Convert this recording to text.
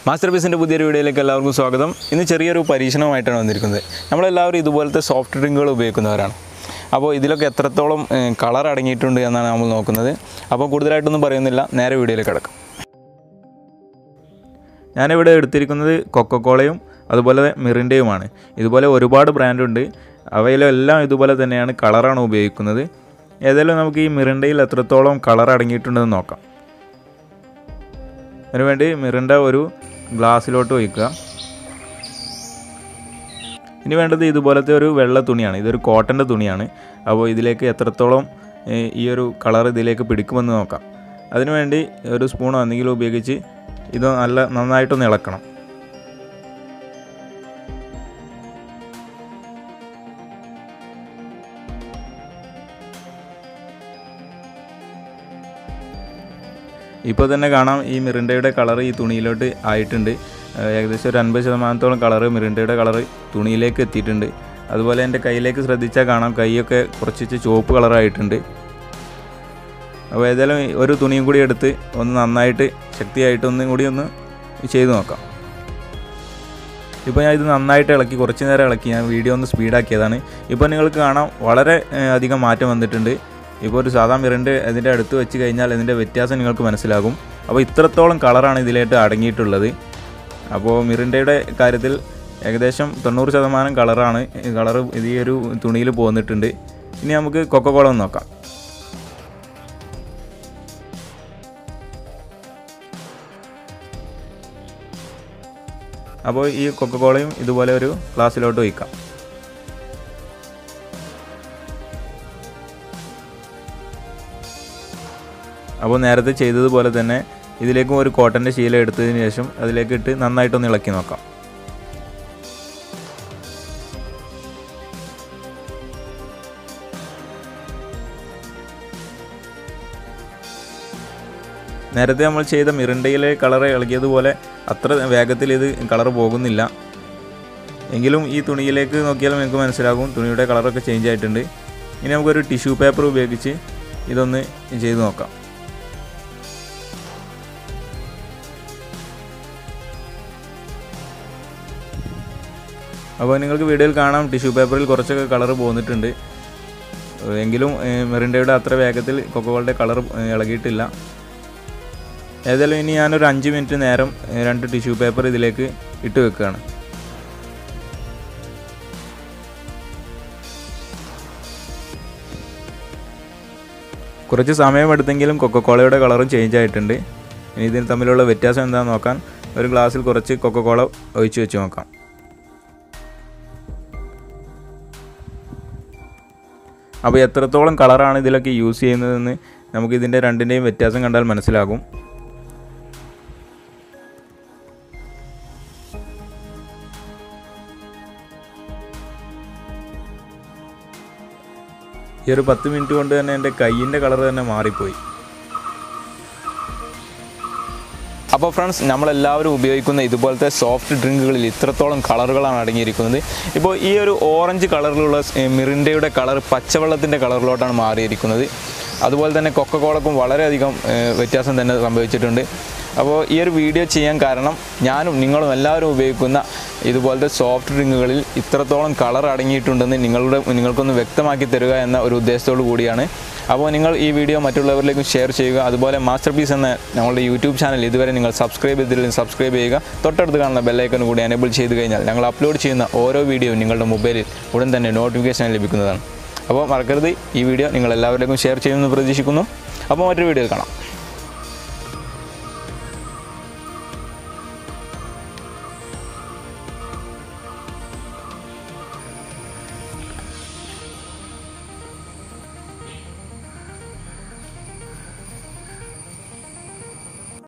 master പീസിൻ്റെ പുതിയൊരു വീഡിയോയിലേക്ക് എല്ലാവർക്കും സ്വാഗതം ഇന്ന് ചെറിയൊരു പരീക്ഷണമായിട്ടാണ് വന്നിരിക്കുന്നത് നമ്മളെല്ലാവരും ഇതുപോലത്തെ സോഫ്റ്റ് ഡ്രിങ്കുകൾ ഉപയോഗിക്കുന്നവരാണ് അപ്പോൾ ഇതിലൊക്കെ എത്രത്തോളം കളർ അടങ്ങിയിട്ടുണ്ട് എന്നാണ് നമ്മൾ നോക്കുന്നത് അപ്പോൾ കൂടുതലായിട്ടൊന്നും പറയുന്നില്ല നേരെ വീഡിയോയിലേക്ക് കിടക്കാം ഞാനിവിടെ എടുത്തിരിക്കുന്നത് കൊക്കക്കോളയും അതുപോലെ മിറിൻ്റെയുമാണ് ഇതുപോലെ ഒരുപാട് ബ്രാൻഡുണ്ട് അവയിലെല്ലാം ഇതുപോലെ തന്നെയാണ് കളറാണ് ഉപയോഗിക്കുന്നത് ഏതായാലും നമുക്ക് ഈ മിറിൻ്റയിൽ എത്രത്തോളം കളർ അടങ്ങിയിട്ടുണ്ടെന്ന് നോക്കാം അതിനുവേണ്ടി മിറിൻ്റ ഒരു ഗ്ലാസ്സിലോട്ട് ഒഴിക്കുക ഇനി വേണ്ടത് ഇതുപോലത്തെ ഒരു വെള്ള തുണിയാണ് ഇതൊരു കോട്ടൻ്റെ തുണിയാണ് അപ്പോൾ ഇതിലേക്ക് എത്രത്തോളം ഏഹ്, ഈ ഒരു കളർ ഇതിലേക്ക് പിടിക്കുമെന്ന് നോക്കാം അതിനുവേണ്ടി ഒരു സ്പൂണോ എന്തെങ്കിലും ഉപയോഗിച്ച് ഇത് നല്ല നന്നായിട്ടൊന്ന് ഇളക്കണം ഇപ്പോൾ തന്നെ കാണാം ഈ മിറിൻ്റയുടെ കളർ ഈ തുണിയിലോട്ട് ആയിട്ടുണ്ട് ഏഹ് ഏകദേശം ഒരു അൻപത് ശതമാനത്തോളം കളർ മിറിൻ്റയുടെ കളർ തുണിയിലേക്ക് എത്തിയിട്ടുണ്ട് അതുപോലെ എൻ്റെ കയ്യിലേക്ക് ശ്രദ്ധിച്ചാൽ കാണാം കൈയൊക്കെ കുറച്ച് ചുവപ്പ് കളറായിട്ടുണ്ട് അപ്പോൾ ഏതായാലും ഒരു തുണിയും കൂടി എടുത്ത് ഒന്ന് നന്നായിട്ട് ശക്തിയായിട്ട് ഒന്നും കൂടി ഒന്ന് ചെയ്ത് നോക്കാം ഇപ്പോൾ ഞാൻ ഇത് നന്നായിട്ട് ഇളക്കി കുറച്ച് നേരം ഇളക്കി ഞാൻ വീഡിയോ ഒന്ന് സ്പീഡാക്കിയതാണ് ഇപ്പോൾ നിങ്ങൾക്ക് കാണാം വളരെ ഏഹ്, അധികം മാറ്റം വന്നിട്ടുണ്ട് ഇപ്പോൾ ഒരു സാധാ മിറൻ്റെ അതിൻ്റെ അടുത്ത് വെച്ച് കഴിഞ്ഞാൽ ഇതിൻ്റെ വ്യത്യാസം നിങ്ങൾക്ക് മനസ്സിലാകും അപ്പോൾ ഇത്രത്തോളം കളറാണ് ഇതിലായിട്ട് അടങ്ങിയിട്ടുള്ളത് അപ്പോൾ മിറിൻ്റെയുടെ കാര്യത്തിൽ ഏകദേശം തൊണ്ണൂറ് ശതമാനം കളറാണ് കളർ ഇത് ഈ ഒരു തുണിയിൽ പോന്നിട്ടുണ്ട് ഇനി നമുക്ക് കൊക്കക്കോള ഒന്ന് നോക്കാം അപ്പോൾ ഈ കൊക്കക്കോളയും ഇതുപോലെ ഒരു ഗ്ലാസ്സിലോട്ട് ഒഴിക്കാം അപ്പോൾ നേരത്തെ ചെയ്തതുപോലെ തന്നെ ഇതിലേക്കും ഒരു കോട്ടൻ്റെ ശീല എടുത്തതിന് ശേഷം അതിലേക്ക് ഇട്ട് നന്നായിട്ടൊന്ന് ഇളക്കി നോക്കാം നേരത്തെ നമ്മൾ ചെയ്ത മിറിണ്ടയിലെ കളർ ഇളകിയതുപോലെ അത്ര വേഗത്തിൽ ഇത് കളർ പോകുന്നില്ല എങ്കിലും ഈ തുണിയിലേക്ക് നോക്കിയാലും നിങ്ങൾക്ക് മനസ്സിലാകും തുണിയുടെ കളറൊക്കെ ചേഞ്ച് ആയിട്ടുണ്ട് ഇനി നമുക്കൊരു ടിഷ്യൂ പേപ്പർ ഉപയോഗിച്ച് ഇതൊന്ന് ചെയ്ത് നോക്കാം അപ്പോൾ നിങ്ങൾക്ക് വീഡിയോയിൽ കാണാം ടിഷ്യൂ പേപ്പറിൽ കുറച്ചൊക്കെ കളർ പോന്നിട്ടുണ്ട് എങ്കിലും മെറിൻഡയുടെ അത്ര വേഗത്തിൽ കൊക്കോകളുടെ കളർ ഇളകിയിട്ടില്ല ഏതായാലും ഇനി ഞാനൊരു അഞ്ച് മിനിറ്റ് നേരം ഏ, രണ്ട് ടിഷ്യൂ പേപ്പർ ഇതിലേക്ക് ഇട്ട് വെക്കുകയാണ് കുറച്ച് സമയമെടുത്തെങ്കിലും കൊക്കക്കോളയുടെ കളറും ചേഞ്ച് ആയിട്ടുണ്ട് ഇനി ഇതിന് തമ്മിലുള്ള വ്യത്യാസം എന്താണെന്ന് നോക്കാൻ ഒരു ഗ്ലാസ്സിൽ കുറച്ച് കൊക്കക്കോള ഒഴിച്ച് വെച്ച് നോക്കാം അപ്പോൾ എത്രത്തോളം കളറാണ് ഇതിലൊക്കെ യൂസ് ചെയ്യുന്നതെന്ന് നമുക്ക് ഇതിൻ്റെ രണ്ടിൻ്റെയും വ്യത്യാസം കണ്ടാൽ മനസ്സിലാകും ഈ ഒരു പത്ത് മിനിറ്റ് കൊണ്ട് തന്നെ എൻ്റെ കയ്യിൻ്റെ കളർ തന്നെ മാറിപ്പോയി അപ്പോൾ ഫ്രണ്ട്സ് നമ്മളെല്ലാവരും ഉപയോഗിക്കുന്ന ഇതുപോലത്തെ സോഫ്റ്റ് ഡ്രിങ്കുകളിൽ ഇത്രത്തോളം കളറുകളാണ് അടങ്ങിയിരിക്കുന്നത് ഇപ്പോൾ ഈ ഒരു ഓറഞ്ച് കളറിലുള്ള സ്- മിറിൻഡയുടെ കളർ പച്ചവെള്ളത്തിൻ്റെ കളറിലോട്ടാണ് മാറിയിരിക്കുന്നത് അതുപോലെ തന്നെ കൊക്കക്കോളക്കും വളരെയധികം ഏഹ്, വ്യത്യാസം തന്നെ സംഭവിച്ചിട്ടുണ്ട് അപ്പോൾ ഈ ഒരു വീഡിയോ ചെയ്യാൻ കാരണം ഞാനും നിങ്ങളും എല്ലാവരും ഉപയോഗിക്കുന്ന ഇതുപോലത്തെ സോഫ്റ്റ് ഡ്രിങ്കുകളിൽ ഇത്രത്തോളം കളർ അടങ്ങിയിട്ടുണ്ടെന്ന് നിങ്ങളുടെ നിങ്ങൾക്കൊന്ന് വ്യക്തമാക്കി തരിക എന്ന ഒരു ഉദ്ദേശത്തോടു കൂടിയാണ് അപ്പോൾ നിങ്ങൾ ഈ വീഡിയോ മറ്റുള്ളവരിലേക്കും ഷെയർ ചെയ്യുക അതുപോലെ മാസ്റ്റർ പീസ് എന്ന ഞങ്ങളുടെ യൂട്യൂബ് ചാനൽ ഇതുവരെ നിങ്ങൾ സബ്സ്ക്രൈബ് ചെയ്തില്ലെങ്കിൽ സബ്സ്ക്രൈബ് ചെയ്യുക തൊട്ടടുത്ത് കാണുന്ന ബെല്ലൈക്കൺ കൂടി എനേബിൾ ചെയ്ത് കഴിഞ്ഞാൽ ഞങ്ങൾ അപ്ലോഡ് ചെയ്യുന്ന ഓരോ വീഡിയോയും നിങ്ങളുടെ മൊബൈലിൽ ഉടൻ തന്നെ നോട്ടിഫിക്കേഷൻ ലഭിക്കുന്നതാണ് അപ്പോൾ മറക്കരുത് ഈ വീഡിയോ നിങ്ങൾ എല്ലാവരിലേക്കും ഷെയർ ചെയ്യുമെന്ന് പ്രതീക്ഷിക്കുന്നു അപ്പോൾ മറ്റൊരു വീഡിയോയിൽ കാണാം